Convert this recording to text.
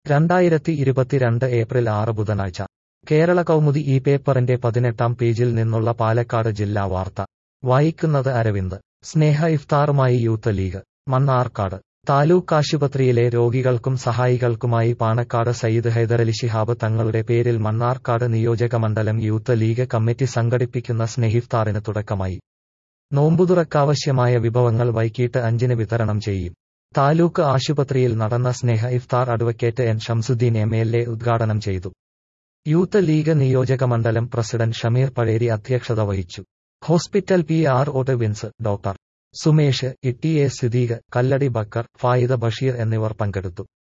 രണ്ടായിരത്തി ഇരുപത്തിരണ്ട് ഏപ്രിൽ ആറ് ബുധനാഴ്ച കേരള കൗമുദി ഈ പേപ്പറിന്റെ പതിനെട്ടാം പേജിൽ നിന്നുള്ള പാലക്കാട് ജില്ലാ വാർത്ത വായിക്കുന്നത് അരവിന്ദ് സ്നേഹ ഇഫ്താറുമായി യൂത്ത് ലീഗ് മണ്ണാർക്കാട് താലൂക്ക് ആശുപത്രിയിലെ രോഗികൾക്കും സഹായികൾക്കുമായി പാണക്കാട് സയ്യിദ് ഹൈദരലി ശിഹാബ് തങ്ങളുടെ പേരിൽ മണ്ണാർക്കാട് നിയോജക മണ്ഡലം യൂത്ത് ലീഗ് കമ്മിറ്റി സംഘടിപ്പിക്കുന്ന സ്നേഹിഫ്താറിന് തുടക്കമായി നോമ്പുതുറക്കാവശ്യമായ വിഭവങ്ങൾ വൈകിട്ട് അഞ്ചിന് വിതരണം ചെയ്യും താലൂക്ക് ആശുപത്രിയിൽ നടന്ന സ്നേഹ ഇഫ്താർ advocate N Shamsuddin M L A ഉദ്ഘാടനം ചെയ്തു യൂത്ത് ലീഗ് നിയോജക മണ്ഡലം പ്രസിഡന്റ് ഷമീർ പഴേരി അധ്യക്ഷത വഹിച്ചു ഹോസ്പിറ്റൽ പി ആർ ഒട്ട് Vince doctor Sumesh E T A Siddique Kalladi Bakkar Faida Basheer എന്നിവർ പങ്കെടുത്തു